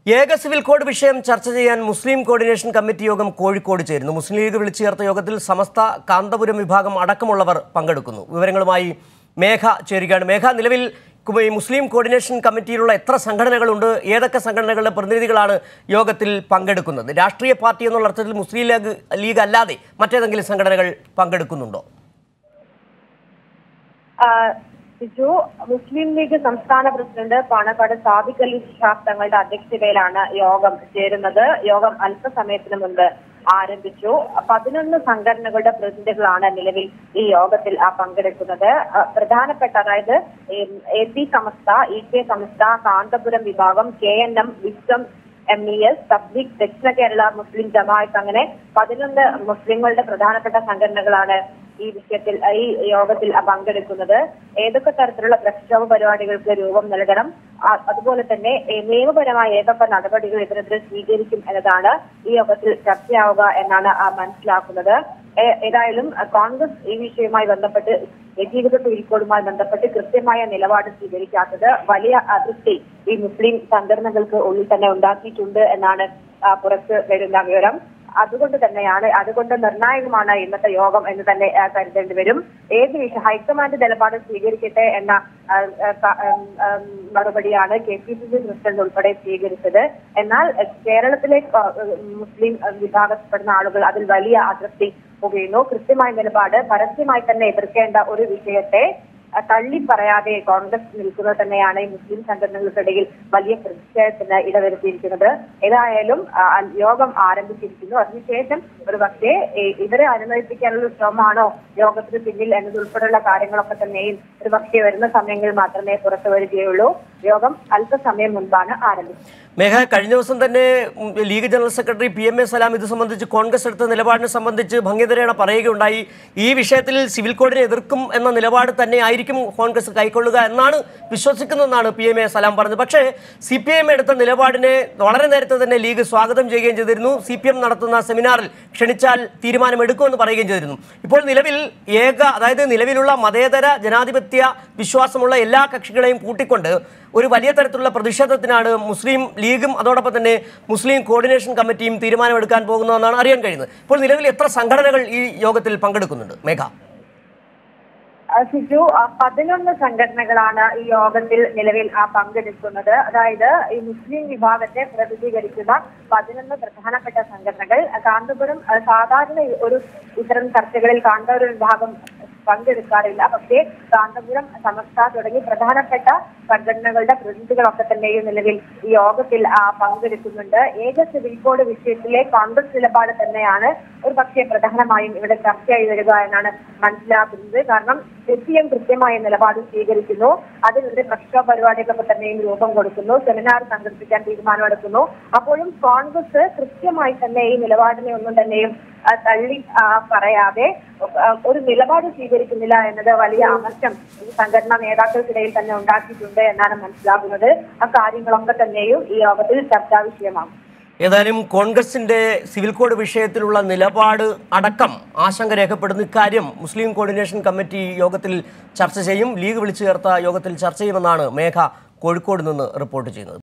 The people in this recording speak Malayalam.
ഏക സിവിൽ കോഡ് വിഷയം ചർച്ച ചെയ്യാൻ മുസ്ലിം കോർഡിനേഷൻ കമ്മിറ്റി യോഗം കോഴിക്കോട് ചേരുന്നു മുസ്ലിം ലീഗ് വിളിച്ചു ചേർത്ത യോഗത്തിൽ സമസ്ത കാന്തപുരം വിഭാഗം അടക്കമുള്ളവർ പങ്കെടുക്കുന്നു വിവരങ്ങളുമായി മേഘ ചേരുകയാണ് മേഘ നിലവിൽ കു- ഈ മുസ്ലിം കോർഡിനേഷൻ കമ്മിറ്റിയിലുള്ള എത്ര സംഘടനകളുണ്ട് ഏതൊക്കെ സംഘടനകളുടെ പ്രതിനിധികളാണ് യോഗത്തിൽ പങ്കെടുക്കുന്നത് രാഷ്ട്രീയ പാർട്ടി എന്നുള്ള അർത്ഥത്തിൽ മുസ്ലിം ലീഗ് ലീഗ് അല്ലാതെ മറ്റേതെങ്കിലും സംഘടനകൾ പങ്കെടുക്കുന്നുണ്ടോ ആ, ബിജു മുസ്ലിം ലീഗ് സംസ്ഥാന പ്രസിഡന്റ് പാണക്കാട് സാദിഖ് അലി ഷിഹാബ് തങ്ങളുടെ അധ്യക്ഷതയിലാണ് യോഗം ചേരുന്നത് യോഗം അല്പസമയത്തിന് മുൻപ് ആരംഭിച്ചു പതിനൊന്ന് സംഘടനകളുടെ പ്രതിനിധികളാണ് നിലവിൽ ഈ യോഗത്തിൽ ആ, പങ്കെടുക്കുന്നത് ആ, പ്രധാനപ്പെട്ട അതായത് A P Samastha E K Samastha Kanthapuram വിഭാഗം കെ എൻ എം വിക്രം M E S Tablighi Dakshina Kerala മുസ്ലിം ജമാഅത്ത് അങ്ങനെ പതിനൊന്ന് മുസ്ലിങ്ങളുടെ പ്രധാനപ്പെട്ട സംഘടനകളാണ് ഈ വിഷയത്തിൽ ഈ യോഗത്തിൽ പങ്കെടുക്കുന്നത് ഏതൊക്കെ തരത്തിലുള്ള പ്രക്ഷോഭ പരിപാടികൾക്ക് രൂപം നൽകണം ആ- അതുപോലെ തന്നെ ഏ, നിയമപരമായ ഏതൊക്കെ നടപടികൾ ഇതിനെതിരെ സ്വീകരിക്കും എന്നതാണ് ഈ യോഗത്തിൽ ചർച്ചയാവുക എന്നാണ് ആ, മനസ്സിലാക്കുന്നത് ഏ- ഏതായാലും ആ, കോൺഗ്രസ് ഈ വിഷയവുമായി ബന്ധപ്പെട്ട് ജീവിത തൊഴിൽക്കോടുമായി ബന്ധപ്പെട്ട് കൃത്യമായ നിലപാട് സ്വീകരിക്കാത്തത് വലിയ അതൃപ്തി ഈ മുസ്ലിം സംഘടനകൾക്ക് ഉള്ളിൽ തന്നെ ഉണ്ടാക്കിയിട്ടുണ്ട് എന്നാണ് ആ, പുറത്ത് വരുന്ന വിവരം അതുകൊണ്ട് തന്നെയാണ് അതുകൊണ്ട് നിർണായകമാണ് ഇന്നത്തെ യോഗം എന്ന് തന്നെ ആ, കരുതേണ്ടി വരും ഏത് വിഷയം ഹൈക്കമാൻഡ് നിലപാട് സ്വീകരിക്കട്ടെ എന്ന ആ, ആ, ക- ഉം, ഉം, മറുപടിയാണ് K P C C president ഉൾപ്പെടെ സ്വീകരിച്ചത് എന്നാൽ ആ, കേരളത്തിലെ ആ, ഉം, മുസ്ലിം ആ, വിഭാഗത്തിൽപ്പെടുന്ന ആളുകൾ അതിൽ വലിയ അതൃപ്തി പുകയുന്നു കൃത്യമായ നിലപാട് പരസ്യമായി തന്നെ എതിർക്കേണ്ട ഒരു വിഷയത്തെ ആ, തള്ളി പറയാതെ കോൺഗ്രസ് നിൽക്കുന്നത് തന്നെയാണ് ഈ മുസ്ലിം സംഘടനകൾക്കിടയിൽ വലിയ പ്രതിഷേധത്തിന് ഇടവരുത്തിയിരിക്കുന്നത് ഏതായാലും ആ, യോഗം ആരംഭിച്ചിരിക്കുന്നു അതിനുശേഷം ഒരു പക്ഷേ ഇവരെ അനുനയിപ്പിക്കാനുള്ള ശ്രമമാണോ യോഗത്തിന് പിന്നിൽ എന്നതുൾപ്പെടെയുള്ള കാര്യങ്ങളൊക്കെ തന്നെയും ഒരു പക്ഷേ വരുന്ന സമയങ്ങളിൽ മാത്രമേ പുറത്തു വരികയുള്ളൂ യോഗം അല്പസമയം മുൻപാണ് ആരംഭിച്ചത് മേഘ കഴിഞ്ഞ ദിവസം തന്നെ ഉം, League general secretary P M A Salam ഇത് സംബന്ധിച്ച് കോൺഗ്രസ് എടുത്ത നിലപാടിനെ സംബന്ധിച്ച് ഭംഗിതരേണ പറയുകയുണ്ടായി ഈ വിഷയത്തിൽ സിവിൽ കോഡിനെ എതിർക്കും എന്ന നിലപാട് തന്നെ ആയിരിക്കും കോൺഗ്രസ് കൈക്കൊള്ളുക എന്നാണ് വിശ്വസിക്കുന്നതെന്നാണ് പി എം എ സലാം പറഞ്ഞത് പക്ഷേ സി പി എം എടുത്ത നിലപാടിനെ വളരെ നേരത്തെ തന്നെ ലീഗ് സ്വാഗതം ചെയ്യുകയും ചെയ്തിരുന്നു സി പി എം നടത്തുന്ന സെമിനാറിൽ ക്ഷണിച്ചാൽ തീരുമാനമെടുക്കുമെന്ന് പറയുകയും ചെയ്തിരുന്നു ഇപ്പോൾ നിലവിൽ ഏക അതായത് നിലവിലുള്ള മതേതര ജനാധിപത്യ വിശ്വാസമുള്ള എല്ലാ കക്ഷികളെയും കൂട്ടിക്കൊണ്ട് ഒരു വലിയ തരത്തിലുള്ള പ്രതിഷേധത്തിനാണ് മുസ്ലിം ലീഗും അതോടൊപ്പം തന്നെ മുസ്ലിം കോർഡിനേഷൻ കമ്മിറ്റിയും തീരുമാനമെടുക്കാൻ പോകുന്നതെന്നാണ് അറിയാൻ കഴിയുന്നത് ഇപ്പോൾ നിലവിൽ എത്ര സംഘടനകൾ ഈ യോഗത്തിൽ പങ്കെടുക്കുന്നുണ്ട് മേഘ ആ, സിജു ആ, പതിനൊന്ന് സംഘടനകളാണ് ഈ യോഗത്തിൽ നിലവിൽ ആ, പങ്കെടുക്കുന്നത് അതായത് ഈ മുസ്ലിം വിഭാഗത്തെ പ്രതിനിധീകരിക്കുന്ന പതിനൊന്ന് പ്രധാനപ്പെട്ട സംഘടനകൾ ആ, കാന്തപുരം ആ, സാധാരണ ഒരു ഇത്തരം ചർച്ചകളിൽ കാന്തപുരം വിഭാഗം പങ്കെടുക്കാറില്ല പക്ഷേ കാന്തപുരം സമസ്ത തുടങ്ങി പ്രധാനപ്പെട്ട സംഘടനകളുടെ പ്രതിനിധികളൊക്കെ തന്നെയും നിലവിൽ ഈ യോഗത്തിൽ ആ, പങ്കെടുക്കുന്നുണ്ട് ഏക സിവിൽ കോഡ് വിഷയത്തിലെ കോൺഗ്രസ് നിലപാട് തന്നെയാണ് ഒരു പക്ഷേ പ്രധാനമായും ഇവിടെ ചർച്ചയായി വരിക എന്നാണ് മനസ്സിലാക്കുന്നത് കാരണം സി പി എം കൃത്യമായ നിലപാട് സ്വീകരിക്കുന്നു അതിനെതിരെ പ്രക്ഷോഭ പരിപാടികളൊക്കെ തന്നെയും രൂപം കൊടുക്കുന്നു സെമിനാർ സംഘടിപ്പിക്കാൻ തീരുമാനമെടുക്കുന്നു അപ്പോഴും കോൺഗ്രസ് കൃത്യമായി തന്നെ ഈ നിലപാടിനെ ഒന്നും തന്നെയും ആ, തള്ളി ആ, പറയാതെ ആ, ഒരു നിലപാട് സ്വീകരിക്കുന്നില്ല എന്നത് വലിയ അമർഷം ഈ സംഘടനാ നേതാക്കൾക്കിടയിൽ തന്നെ ഉണ്ടാക്കിയിട്ടുണ്ട് എന്നാണ് മനസ്സിലാകുന്നത് ആ കാര്യങ്ങളൊക്കെ തന്നെയും ഈ യോഗത്തിൽ ചർച്ചാ വിഷയമാകും ഏതായാലും കോൺഗ്രസിന്റെ സിവിൽ കോഡ് വിഷയത്തിലുള്ള നിലപാട് അടക്കം ആശങ്ക രേഖപ്പെടുന്ന ഇക്കാര്യം മുസ്ലിം കോർഡിനേഷൻ കമ്മിറ്റി യോഗത്തിൽ ചർച്ച ചെയ്യും ലീഗ് വിളിച്ചു ചേർത്ത യോഗത്തിൽ ചർച്ച ചെയ്യുമെന്നാണ് മേഘ കോഴിക്കോട് നിന്ന് റിപ്പോർട്ട് ചെയ്യുന്നത്